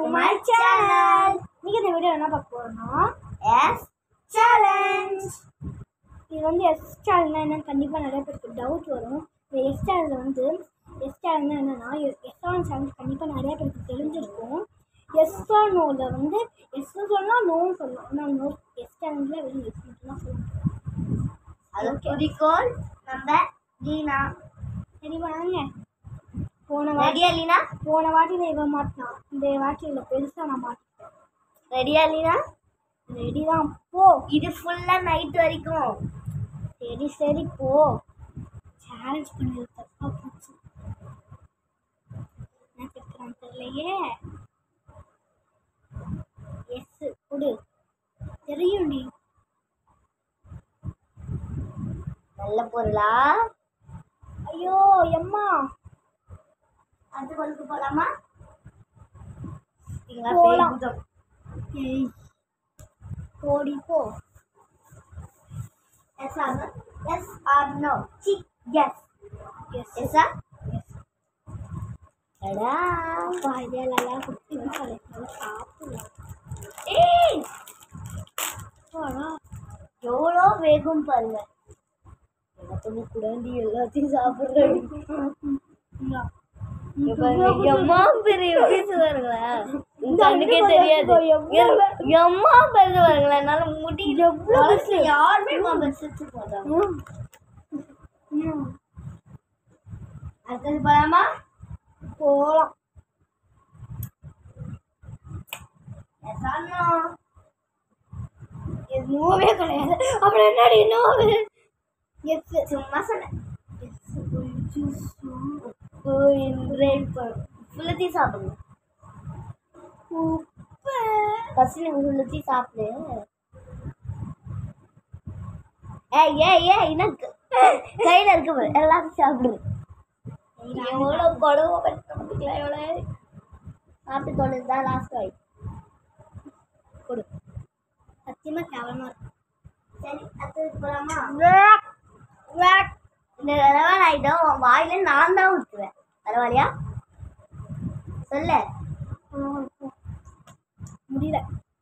My channel நீங்கள் இந்த video என்ன பார்க்க போகிறோம்னா எஸ் சேலஞ்ச் இது வந்து எஸ் சேனல்னா என்னன்னு கண்டிப்பாக நிறைய பேருக்கு டவுட் வரும் இந்த எஸ் சேனல் வந்து எஸ் சேனல்னா என்னன்னா எஸ் ஆன் சேனல் கண்டிப்பாக நிறைய பேருக்கு தெரிஞ்சிருக்கும் எஸ் ஆர் நோவில் வந்து எஸ்ன்னு சொல்லலாம் நோன்னு சொல்லலாம் ஆனால் நோ எஸ் சேனலில் வெறும் எஸ் மட்டும் தான் சொல்லணும் அது குறிக்கோள் நம்ம லீனா சரி வாங்க போன வாட்டி ரெடியா லீனா போன வாட்டியில் இவன் மாட்டினான் இந்த வாட்டியில் பெருசாக நான் மாட்டிட்டேன் ரெடியா லீனா ரெடி தான் போ இது ஃபுல்லா நைட் வரைக்கும் சரி சரி போ சேலஞ்ச் பண்ணது தப்பா போச்சு என்ன கேட்குறான் தெரியலையே எஸ் கொடு தெரியும்டி நல்ல பொருளா ஐயோ எம்மா அது கொண்டு போலாமா இங்க போலாம். பேய் ஏய் போடி போ S R S R no C S S S R எடா அப்பா இதெல்லாம் குட்டி கலைக்கலாம் சாப்பிடலாம் ஏய் போடா எவ்வளோ வேகும் பாருங்க எனக்கு குடண்டி எல்லாத்தையும் சாப்பிட்றேன் இந்தா. எம்மா பெரிய பீஸ் வருங்களேன் உங்க கண்ணுக்கே இந்த தெரியாது எவ்வளவு எம்மா பெருது வருங்களேன் என்னால முடியல எவ்வளவு யாருமே பெருசு போடுறாங்க ம். ம். அடுத்தது போலாமா போலாம் எஸ் ஆர் நோ இது நோவே கிடையாது அப்புறம் என்னடி நோவு எஸ் சும்மா சொன்னேன் எஸ் ஜூஸ் உப்பு இன்றைய ஃபுல்லத்தையும் சாப்பிடுங்க உப்பு ஃபர்ஸ்ட் நீங்க ஃபுல்லத்தையும் சாப்பிடு ஏய் ஏய் ஏய் எனக்கு கையில இருக்கு பாரு எல்லாத்தையும் சாப்பிடு எவ்வளோ கொடுமை படுத்தலாம் எவ்வளோ சாப்பிட்டு தொழுது லாஸ்ட் வாய் கொடு சத்தியமா கேவலமா இருக்கு சரி அடுத்தது போலாமா இந்த தடவை நான் இதை உன் வாயில நான் தான் ஊற்றுவேன் பரவாயில்லையா சொல்லு முடியல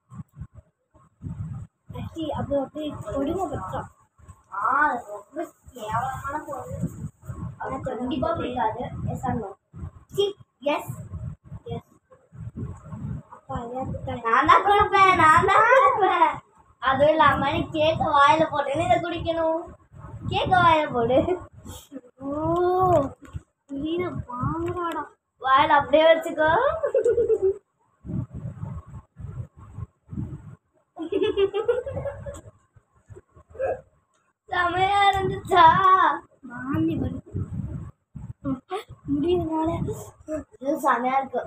அச்சி அப்படி அப்படி கொடுமை பற்றான் ஆ ரொம்ப கேவலமான பொருள் அவனுக்கு கண்டிப்பா பிடிக்காது S R no C S S அப்பா ஏன் நான் தான் கொடுப்பேன் நான் தான் கொடுப்பேன் அதுவும் இல்லாம நீ கேக்க வாயில போட்டேன்னு இதை குடிக்கணும் கேக்க வாயில போடு ஓ வீண வாங்குறாடா வாயில அப்படியே வச்சுக்கோ செமையா இருந்துச்சா மாமி வருது முடியறதுனால இது செமையா இருக்கு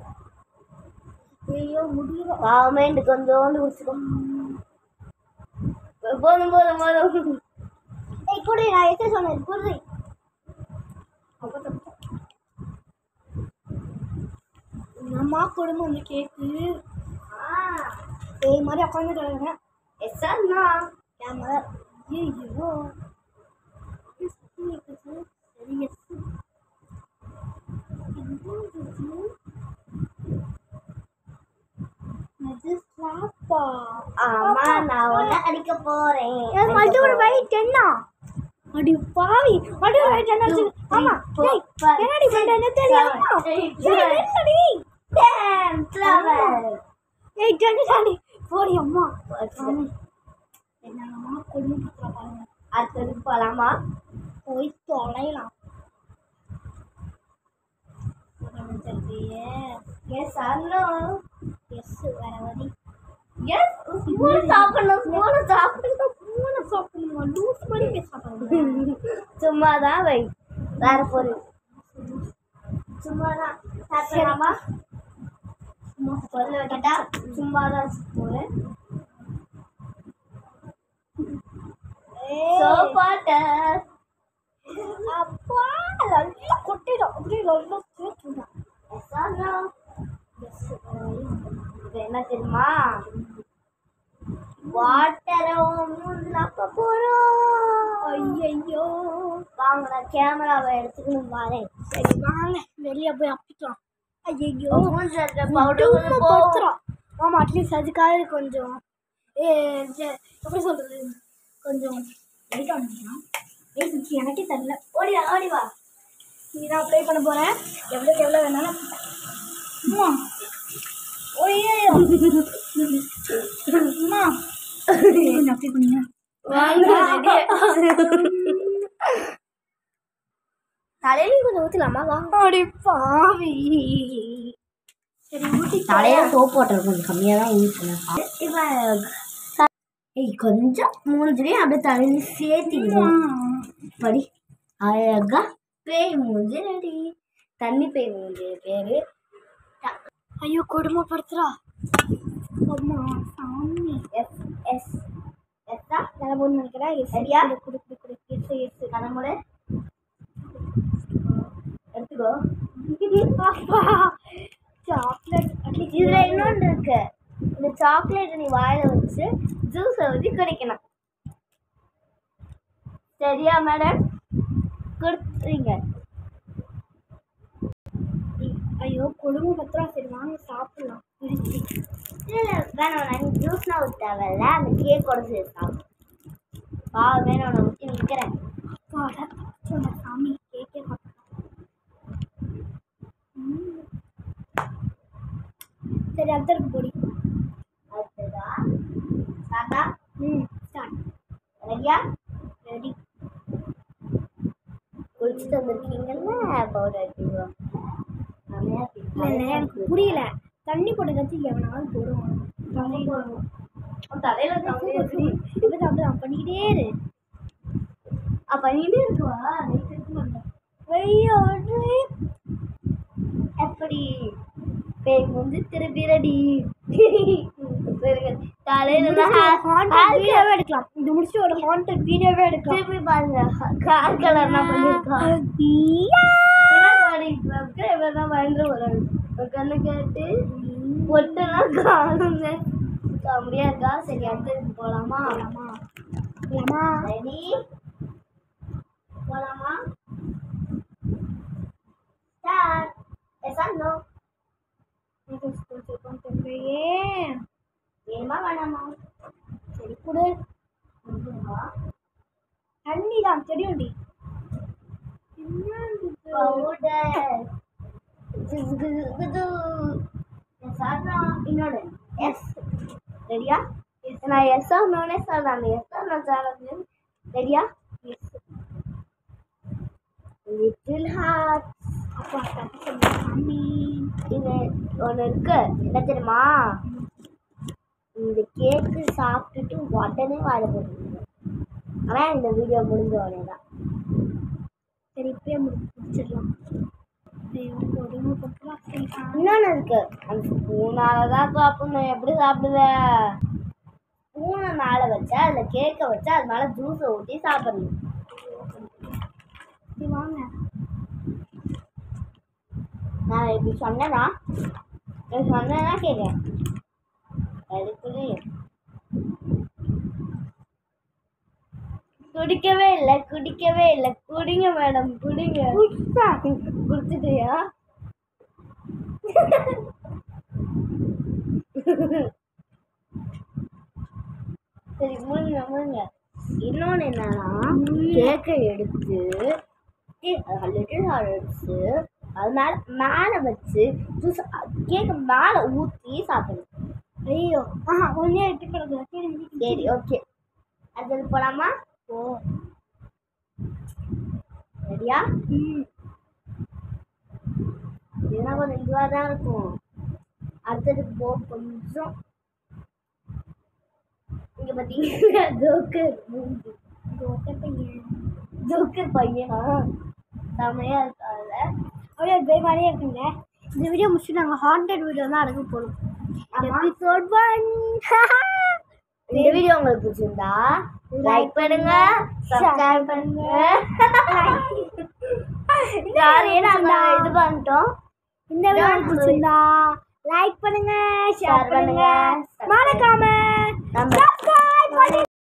ஐயோ முடியல பாவமே இந்த கொஞ்சோண்டு குடிச்சுக்கோ போதும் போதும் போதும் ஏய் குடி நான் எத்தனை சொன்னேன் குடி அம்மா குடும்பம் வந்து கேக்கு ஏய் மாதிரி உட்காந்துட்டு எஸ் அண்ணா கேமரா ஐயோ சரி எஸ் அது ஸ்லாப்பா ஆமா நான் ஒன்னு அடிக்க போறேன் மல்டிபிள் பை டென்னா அடி பாவி மல்டிபிள் பை டென் அடிச்சு ஆமா ஏய் என்னடி பண்ண என்ன தெரியாமா ஏய் என்னடி Ten, eleven. ஏய் டென் தாண்டி போடி அம்மா சாமி என்னம்மா கொடுமைப்படுத்துறா பாருங்க அடுத்தது போலாமா போய் தொலைலாம் தெரியலையே எஸ் அண்ணா எஸ் வேற வழி எஸ் ஸ்பூன் சாப்பிடணும் ஸ்பூன் சாப்பிடணும் மூணு சாப்பிடணுமா லூஸ் மாதிரி பேசுறாங்க சும்மா தான் வை வேற பொருள் சும்மா தான் சாப்பிடலாமா பொருள் வைக்கிட்டா சும்மா தான் ஸ்பூனு சோப் வாட்டர் அப்பா நல்லா கொட்டிடும் அப்படியே நல்லா சேர்த்துடும் எஸ் அண்ணா எஸ் வேற வழி இல்லை. இது என்ன தெரியுமா வாட்டரை அப்ப போறோம் ஐயையோ வாங்க நான் கேமராவை எடுத்துக்கணும் வரேன் சரி வாங்க வெளியே போய் அப்பிக்கலாம் ஐயோ மூஞ்சில இருக்க பவுடர் பவுடர் கொஞ்சம் போ படுத்துறோம் ஆமாம் அட்லீஸ்ட் அதுக்காக கொஞ்சம் ஏ ஜ- எப்படி சொல்கிறது கொஞ்சம் லைட் ஆன் பண்ணலாம் ஏய் சுச்சி எனக்கே தெரில ஓடி வா ஓடி வா நீ தான் அப்ளை பண்ண போகிறேன் எவ்வளோக்கு எவ்வளோ வேணாலும் அம்மா ஒய்யோ அம்மா கொஞ்சம் அப்ளை பண்ணுங்க தலையில கொஞ்சம் ஊத்தலாமா வா அடி பாவி சரி ஊட்டி தலையில சோப் வாட்டர் கொஞ்சம் கம்மியா தான் ஊற்றணும் இப்போ ஏய் கொஞ்சம் மூஞ்சிலையும் அப்படியே தலையில சேர்த்திக்கணும் படி அழகா பேய் மூஞ்சி ரெடி தண்ணி பேய் மூஞ்சி பேரு ஐயோ கொடுமைப்படுத்துறா அம்மா சாமி எஸ் எஸ் எஸ்ஸா நான் போன்னு நினைக்கிறேன் எஸ் சரியா? குடு குடு குடு எஸ் எஸ் கனமுடு எடுத்துக்கோ அப்பா சாக்லேட் அட்லீஸ்ட் இதுல இன்னொன்று இருக்கு இந்த சாக்லேட் நீ வாயில வச்சு ஜூஸை ஊற்றி குடிக்கணும் சரியா மேடம் கொடுத்துறீங்க ஐயோ கொடுமை பத்திரா சரி வாங்க சாப்பிடலாம் இருக்கு இல்லை வேணாம் நான் ஜூஸ்லாம் ஊற்ற தேவையில்ல அந்த கேக்கோட சேர்த்து சாப்பிடும் வா வேணும் நான் ஊற்றி நிற்கிறேன் அப்பாடா சொன்ன சாமி கேக்கே மாட்டேன் சரி அடுத்தருக்கு போடி அடுத்ததா சாப்பிட்டா ம் ஸ்டார்ட் ரெடியா ரெடி குளிச்சுட்டு வந்திருக்கீங்கல்ல பவுடர் எடுத்துக்குவோம் செமையா இல்லை இல்லை எனக்கு புரியல தண்ணி போட்டு கத்தி எவனாலும் போடுவான் தண்ணி போடுவோம் தலையில எப்படி சாப்பிட்டு நான் பண்ணிக்கிட்டே இரு அப்ப நீண்டே இருக்குவா நைட் இருக்க மாட்டேன் ஐயோ எப்படி பேய் வந்து திருப்பி ரெடி காலையில தான் ஹாண்டட் வீடியோவே எடுக்கலாம் இது முடிச்சு ஒரு ஹாண்டட் வீடியோவே எடுக்கலாம் திருப்பி பாருங்க கார் கலர் நான் பண்ணிருக்கோம் சப்ஸ்கிரைபர் தான் பயந்து வராங்க ஒரு கண்ணு கேட்டு பொட்டெல்லாம் காணுங்க காமெடியா இருக்கா சரி அடுத்ததுக்கு போலாமா போலாமா போலாமா ரெடி போலாமா ஸ்டார்ட் எஸ் ஆர் நோ தெரியலையே வேணுமா வேணாமா சரி கொடு முடிஞ்சுமா தண்ணி தான் தெரியும்டி என்ன இது? பவுடர் இன்னொன்று எஸ் ரெடியா நான் எஸ் ஆனோடனே சொல்றேன் அந்த எஸ் ஆன சேனல் ரெடியா லிட்டில் ஹார்ட் அப்பா தப்பு சொன்ன சாமி இது ஒன்று இருக்கு என்ன தெரியுமா இந்த கேக்கு சாப்பிட்டுட்டு உடனே வாழ போட்டுருங்க ஆனால் இந்த வீடியோ முடிஞ்ச உடனே தான் சரி இப்பயே முடி- முடிச்சிடலாம் ஐயோ கொடுமை பத்திரா சரி சாமி. இன்னொன்று இருக்கு அந்த ஸ்பூனால தான் சாப்பிடணும் எப்படி சாப்பிடுவ ஸ்பூனை மேலே வச்சா அதில் கேக்கை வச்சா அது மேலே ஜூஸை ஊற்றி சாப்பிடணும் சரி வாங்க நான் இப்படி சொன்னேன்னா இப்படி சொன்னேன்னா கேட்குறேன் அதுக்குள்ளே குடிக்கவே இல்லை குடிக்கவே இல்லை குடிங்க மேடம் குடிங்க குடிச்சிட்டியா சரி முழுங்க முழுங்க இன்னொன்று என்னன்னா கேக்கை எடுத்து லிட்டில் ஹார்ட் எடுத்து அது மேலே மேலே வச்சு ஜூஸ் கேக்கை மேலே ஊற்றி சாப்பிடணும் ஐயோ ஆஹா கொஞ்சம் எடுத்து கிடக்கு சரி சரி ஓகே அடுத்தது போலாமா ஓ ரெடியா ம் இதெல்லாம் கொஞ்சம் இதுவாக தான் இருக்கும் அடுத்ததுக்கு போ கொஞ்சம் இங்கே பார்த்தீங்கன்னா ஜோக்கர் மூஞ்சி ஜோக்கர் பையன் ஜோக்கர் பையனா செமையாக இருக்காதுல்ல அப்படியே பேய் மாதிரியே இருக்குங்க இந்த வீடியோ முடிச்சு நாங்கள் ஹாண்டட் வீடியோ தான் எடுக்க போகிறோம் எபிசோட் ஒன் இந்த வீடியோ உங்களுக்கு பிடிச்சிருந்தா லைக் பண்ணுங்க சப்ஸ்கிரைப் பண்ணுங்க யாரையும் நாங்க இது பண்ணிட்டோம் இந்த வீடியோ உங்களுக்கு பிடிச்சிருந்தா லைக் பண்ணுங்க ஷேர் பண்ணுங்க மறக்காம நம்ம subscribe பண்ணி